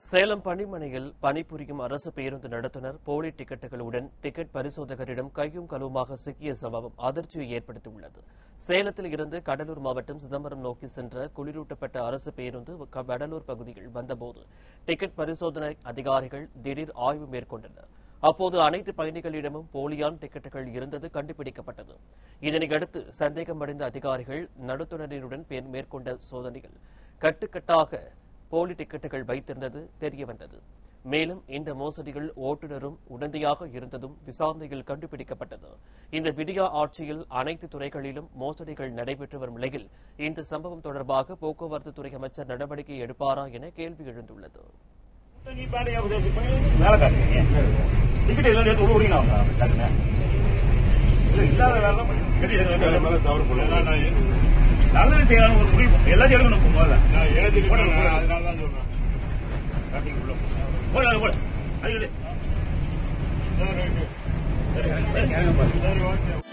சேலம் பணிமனையில் பணிபுரியும் அரசு பேருந்து நடத்துனர் போலி டிக்கெட்டுகளுடன் டிக்கெட் பரிசோதகரிடம் கையும் களுவுமாக சிக்கிய சம்பவம் அதிர்ச்சியை ஏற்படுத்தியுள்ளது சேலத்தில் இருந்து கடலூர் மாவட்டம் சிதம்பரம் நோக்கி சென்ற குளிரூட்டப்பட்ட அரசு பேருந்து க- வடலூர் பகுதியில் வந்தபோது டிக்கெட் பரிசோதனை அதிகாரிகள் திடீர் ஆய்வு மேற்கொண்டனர் அப்போது அனைத்து பயணிகளிடமும் போலியான டிக்கெட்டுகள் இருந்தது கண்டுபிடிக்கப்பட்டது இதனையடுத்து சந்தேகமடைந்த அதிகாரிகள் நடத்துனரினுடன் பே- மேற்கொண்ட சோதனையில் கட்டுக்கட்டாக போலி டிக்கெட்டுகள் வைத்திருந்தது தெரியவந்தது மேலும் இந்த மோசடிகள் ஓட்டுநரும் உடந்தையாக இருந்ததும் விசாரணையில் கண்டுபிடிக்கப்பட்டது இந்த விடியா ஆட்சியில் அனைத்து துறைகளிலும் மோசடிகள் நடைபெற்று வரும் நிலையில் இந்த சம்பவம் தொடர்பாக போக்குவரத்து துறை அமைச்சர் நடவடிக்கை எடுப்பாரா என கேள்வி எழுந்துள்ளது நீ பேண்ட் ஏன் உதவி பண்ணி வேலை காட்டுறீங்க டிக்கெட் எல்லாம் எடுத்து விடுறீங்க அவங்க டக்குன்னு. இல்ல, இல்லாத வேலை எல்லாம் பண்ணி டிக்கெட் எல்லாம் மேல தவறு போடுறாங்க. நல்லது செய்யலாம் ஒரு முடிவு எல்லாத்தையும் எடுக்கணும் இப்ப முதல்ல நான் எழுதிட்டு அதனால தான் சொல்றேன் காட்டிங்க உள்ள போ. போடு, அது போடு. அது எடு. சரி ரைட்டு சரி, சரி, பாரு. சரி ஓகே